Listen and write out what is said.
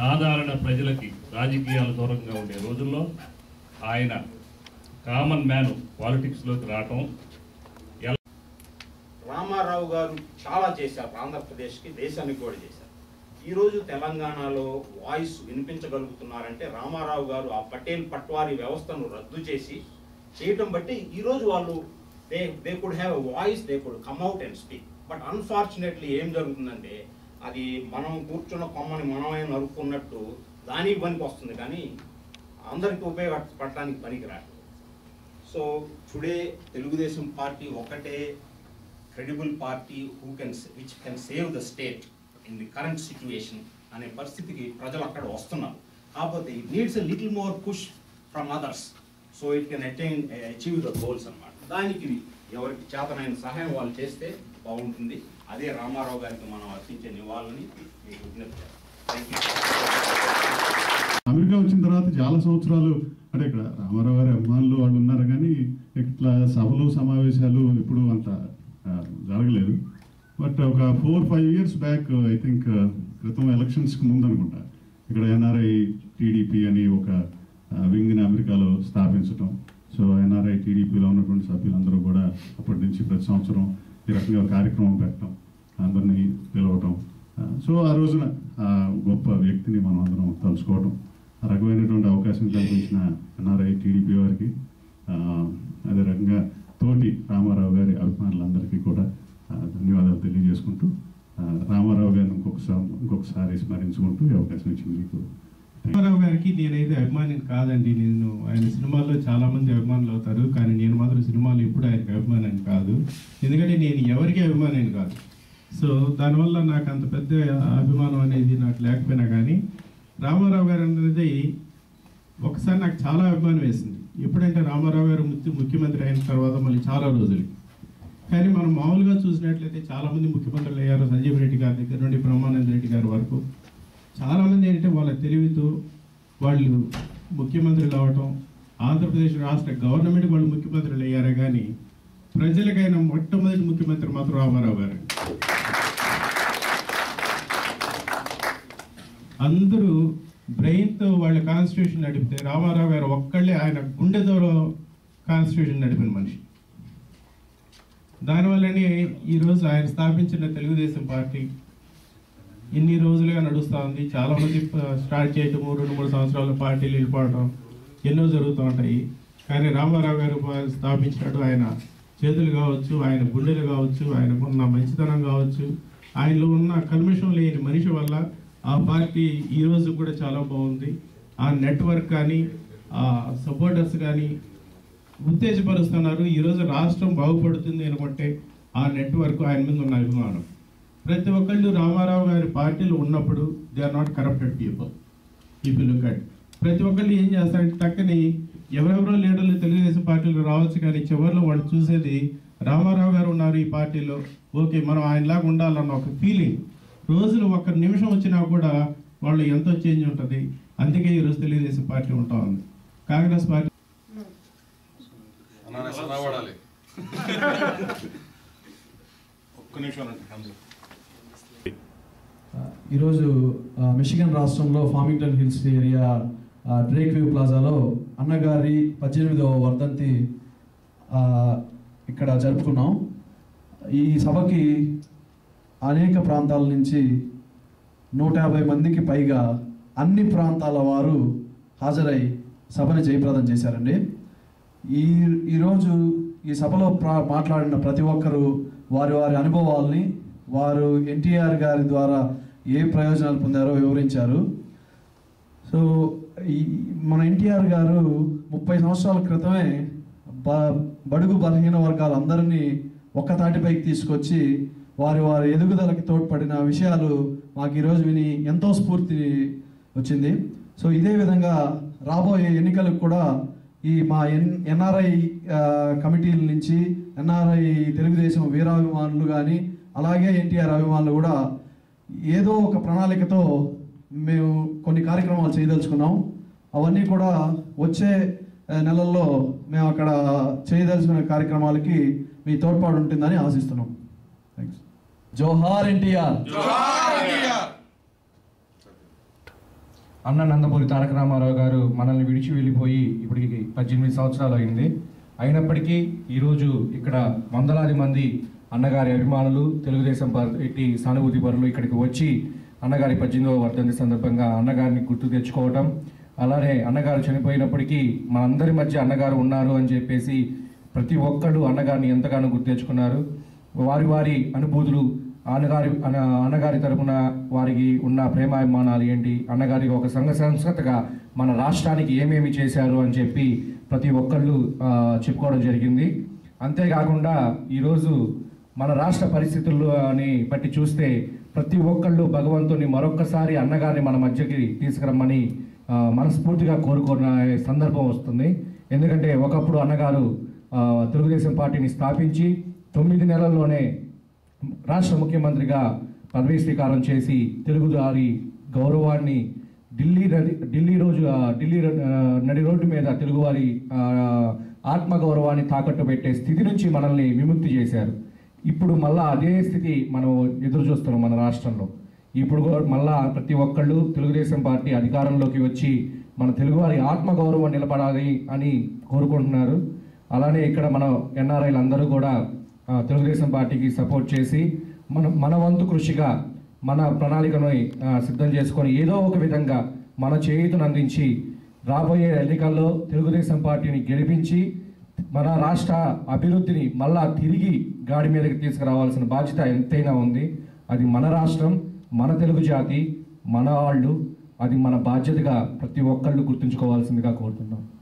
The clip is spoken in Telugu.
సాధారణ ప్రజలకి రాజకీయాలు దూరంగా ఉండే రోజుల్లో ఆయన కామన్ మ్యాన్ పాలిటిక్స్లోకి రావటం ఎలా రామారావు గారు చాలా చేశారు ఆంధ్రప్రదేశ్కి దేశానికి కూడా చేశారు ఈరోజు తెలంగాణలో వాయిస్ వినిపించగలుగుతున్నారంటే రామారావు గారు ఆ పటేల్ పట్వారీ వ్యవస్థను రద్దు చేసి చేయటం బట్టి ఈరోజు వాళ్ళు they they could have voice they could come out and speak but unfortunately ఏం జరుగుతుందంటే అది మనం కూర్చున్న కొమ్మని మనమే నరుక్కున్నట్టు దానికి పనికి వస్తుంది కానీ అందరికీ ఉపయోగపడటానికి పనికి రాదు సో టుడే తెలుగుదేశం పార్టీ ఒకటే credible party who can which can save the state in the current situation అనే పరిస్థితికి ప్రజలు అక్కడ వస్తున్నారు కాకపోతే it needs a little more push from others so it can attain achieve the goals అన్నమాట దానికి ఎవరికి చేతనైన సహాయం వాళ్ళు చేస్తే బాగుంటుంది అదే రామారావు గారికి మనం అర్పించే నివాళులని మీకు విజ్ఞప్తి థ్యాంక్ యూ అమెరికా వచ్చిన తర్వాత చాలా సంవత్సరాలు అంటే ఇక్కడ రామారావు గారి అభిమానులు వాళ్ళు ఉన్నారు కానీ ఇట్లా సభలు సమావేశాలు ఇప్పుడు అంత ఆ, జరగలేదు బట్ ఒక four five years back I think క్రితం ఎలక్షన్స్కి ముందు అనుకుంటా ఇక్కడ ఎన్ఆర్ఐ టీడీపీ అని ఒక వింగ్ని అమెరికాలో స్థాపించటం సో ఎన్ఆర్ఐ టీడీపీలో ఉన్నటువంటి సభ్యులందరూ కూడా అప్పటి నుంచి ప్రతి సంవత్సరం ఈ రకంగా కార్యక్రమం పెట్టడం అందరినీ పిలవటం ఆ, సో ఆ రోజున ఆ గొప్ప వ్యక్తిని మనం అందరం తలుచుకోవటం ఆ రకమైనటువంటి అవకాశం కల్పించిన ఎన్ఆర్ఐ టీడీపీ వారికి ఆ, అదే రకంగా తోటి రామారావు గారి అభిమానులందరికీ కూడా ఆ, ధన్యవాదాలు తెలియజేసుకుంటూ ఆ, రామారావు గారిని ఇంకొకసారి ఇంకొకసారి స్మరించుకుంటూ ఈ అవకాశం ఇచ్చింది మీకు రామారావు గారికి నేనైతే అభిమాని కాదండి నేను ఆయన సినిమాల్లో చాలా మంది అభిమానులు అవుతారు కానీ నేను మాత్రం సినిమాలు ఎప్పుడు ఆయనకి అభిమానం కాదు ఎందుకంటే నేను ఎవరికి అభిమానం కాదు సో దానివల్ల నాకు అంత పెద్ద అభిమానం అనేది నాకు లేకపోయినా కానీ రామారావు గారు అనేది ఒకసారి నాకు చాలా అభిమానం వేసింది ఎప్పుడంటే రామారావు గారు ముఖ్య ముఖ్యమంత్రి అయిన తర్వాత మళ్ళీ చాలా రోజులు కానీ మనం మామూలుగా చూసినట్లయితే చాలా మంది ముఖ్యమంత్రులు అయ్యారు సంజీవ్ రెడ్డి గారి దగ్గర నుండి బ్రహ్మానంద రెడ్డి గారి వరకు చాలా మంది ఏంటంటే వాళ్ళ తెలివితో వాళ్ళు ముఖ్యమంత్రులు అవటం ఆంధ్రప్రదేశ్ రాష్ట్ర గవర్నమెంట్ వాళ్ళు ముఖ్యమంత్రులు అయ్యారే కానీ ప్రజలకైన మొట్టమొదటి ముఖ్యమంత్రి మాత్రం రామారావు గారు అందరూ బ్రెయిన్తో వాళ్ళ కాన్స్టిట్యూషన్ నడిపితే రామారావు గారు ఒక్కళ్ళే ఆయన గుండెతో కాన్స్టిట్యూషన్ నడిపిన మనిషి దానివల్లనే ఈరోజు ఆయన స్థాపించిన తెలుగుదేశం పార్టీ ఇన్ని రోజులుగా నడుస్తూ ఉంది చాలా మంది ప- స్టార్ట్ చేయటము రెండు మూడు సంవత్సరాల పార్టీలు వెళ్ళిపోవడం ఎన్నో జరుగుతూ ఉంటాయి కానీ రామారావు గారు ప- స్థాపించినట్టు ఆయన చేతులు కావచ్చు ఆయన గుండెలు కావచ్చు ఆయనకున్న మంచితనం కావచ్చు ఆయనలో ఉన్న కల్మిషం లేని మనిషి వల్ల ఆ పార్టీ ఈ రోజు కూడా చాలా బాగుంది ఆ నెట్వర్క్ కానీ ఆ సపోర్టర్స్ కానీ ఉత్తేజపరుస్తున్నారు ఈరోజు రాష్ట్రం బాగుపడుతుంది అనుకుంటే ఆ నెట్వర్క్ ఆయన మీద ఉన్న అభిమానం ప్రతి ఒక్కళ్ళు రామారావు గారి పార్టీలో ఉన్నప్పుడు they are not corrupted people people look at ప్రతి ఒక్కళ్ళు ఏం చేస్తారంటే టక్కని ఎవరెవరో లీడర్లు తెలుగుదేశం పార్టీలో రావచ్చు కానీ చివరిలో వాళ్ళు చూసేది రామారావు గారు ఉన్నారు ఈ పార్టీలో ఓకే మనం ఆయనలాగా ఉండాలన్న ఒక ఫీలింగ్ రోజులు ఒక్క నిమిషం వచ్చినా కూడా వాళ్ళు ఎంతో చేంజ్ ఉంటుంది అందుకే ఈరోజు తెలుగుదేశం పార్టీ ఉంటా ఉంది కాంగ్రెస్ పార్టీ వాడాలి ఒక్క నిమిషం అంటే ఈరోజు ఆ, మిషిగన్ రాష్ట్రంలో ఫార్మింగ్టన్ హిల్స్ ఏరియా ఆ, డ్రేక్ వ్యూ ప్లాజాలో అన్నగారి పద్దెనిమిదవ వర్ధంతి ఆ, ఇక్కడ జరుపుకున్నాం ఈ సభకి అనేక ప్రాంతాల నుంచి నూట యాభై మందికి పైగా అన్ని ప్రాంతాల వారు హాజరై సభని జయప్రదం చేశారండి ఈ ఈరోజు ఈ సభలో ప్రా మాట్లాడిన ప్రతి ఒక్కరూ వారి వారి అనుభవాల్ని వారు ఎన్టీఆర్ గారి ద్వారా ఏ ప్రయోజనాలు పొందారో వివరించారు సో ఈ మన ఎన్టీఆర్ గారు ముప్పై సంవత్సరాల క్రితమే బ బడుగు బలహీన వర్గాలందరినీ ఒక్క తాటిపైకి తీసుకొచ్చి వారి వారి ఎదుగుదలకి తోడ్పడిన విషయాలు మాకు ఈరోజు విని ఎంతో స్ఫూర్తి వచ్చింది సో ఇదే విధంగా రాబోయే ఎన్నికలకు కూడా ఈ మా ఎన్ ఎన్ఆర్ఐ కమిటీల నుంచి ఎన్ఆర్ఐ తెలుగుదేశం వీరాభిమానులు కానీ అలాగే ఎన్టీఆర్ అభిమానులు కూడా ఏదో ఒక ప్రణాళికతో మేము కొన్ని కార్యక్రమాలు చేయదలుచుకున్నాం అవన్నీ కూడా వచ్చే ఆ, నెలల్లో మేము అక్కడ చేయదలుచుకునే కార్యక్రమాలకి మీ తోడ్పాటు ఉంటుందని ఆశిస్తున్నాం థ్యాంక్స్ జోహార్ ఎన్టీఆర్ అన్న నందమూరి తారక రామారావు గారు మనల్ని విడిచి వెళ్ళిపోయి ఇప్పటికి పద్దెనిమిది సంవత్సరాలు అయింది అయినప్పటికీ ఈరోజు ఇక్కడ వందలాది మంది అన్నగారి అభిమానులు తెలుగుదేశం పార్టీ సానుభూతి పరులు ఇక్కడికి వచ్చి అన్నగారి పద్దెనిమిదవ వర్ధంతి సందర్భంగా అన్నగారిని గుర్తు తెచ్చుకోవటం అలానే అన్నగారు చనిపోయినప్పటికీ మనందరి మధ్య అన్నగారు ఉన్నారు అని చెప్పేసి ప్రతి ఒక్కళ్ళు అన్నగారిని ఎంతగానో గుర్తు తెచ్చుకున్నారు వారి వారి అనుభూతులు అన్నగారి అన్న అన్నగారి తరపున వారికి ఉన్న ప్రేమాభిమానాలు ఏంటి అన్నగారికి ఒక సంఘ సంస్కృతగా మన రాష్ట్రానికి ఏమేమి చేశారు అని చెప్పి ప్రతి ఒక్కళ్ళు ఆ, చెప్పుకోవడం జరిగింది అంతేకాకుండా ఈరోజు మన రాష్ట్ర పరిస్థితుల్లో అని బట్టి చూస్తే ప్రతి ఒక్కళ్ళు భగవంతుని మరొక్కసారి అన్నగారిని మన మధ్యకి తీసుకురమ్మని ఆ, మనస్ఫూర్తిగా కోరుకున్న సందర్భం వస్తుంది ఎందుకంటే ఒకప్పుడు అన్నగారు ఆ, తెలుగుదేశం పార్టీని స్థాపించి తొమ్మిది నెలల్లోనే రాష్ట్ర ముఖ్యమంత్రిగా పదవీ స్వీకారం చేసి తెలుగుదారి గౌరవాన్ని ఢిల్లీ నది ఢిల్లీ రోజు ఆ, ఢిల్లీ ఆ, నడి రోడ్డు మీద తెలుగువారి ఆ, ఆత్మగౌరవాన్ని తాకట్టు పెట్టే స్థితి నుంచి మనల్ని విముక్తి చేశారు ఇప్పుడు మళ్ళా అదే స్థితి మనం ఎదురు చూస్తున్నాం మన రాష్ట్రంలో ఇప్పుడు కూడా మళ్ళా ప్రతి ఒక్కళ్ళు తెలుగుదేశం పార్టీ అధికారంలోకి వచ్చి మన తెలుగువారి ఆత్మగౌరవం నిలబడాలి అని కోరుకుంటున్నారు అలానే ఇక్కడ మన ఎన్ఆర్ఐలు అందరూ కూడా ఆ, తెలుగుదేశం పార్టీకి సపోర్ట్ చేసి మన మన వంతు కృషిగా మన ప్రణాళికను ఆ, సిద్ధం చేసుకొని ఏదో ఒక విధంగా మన చేయుతను అందించి రాబోయే ఎన్నికల్లో తెలుగుదేశం పార్టీని గెలిపించి మన రాష్ట్ర అభివృద్ధిని మళ్ళా తిరిగి గాడి మీదకి తీసుకురావాల్సిన బాధ్యత ఎంతైనా ఉంది అది మన రాష్ట్రం మన తెలుగు జాతి మన వాళ్ళు అది మన బాధ్యతగా ప్రతి ఒక్కళ్ళు గుర్తుంచుకోవాల్సిందిగా కోరుతున్నాం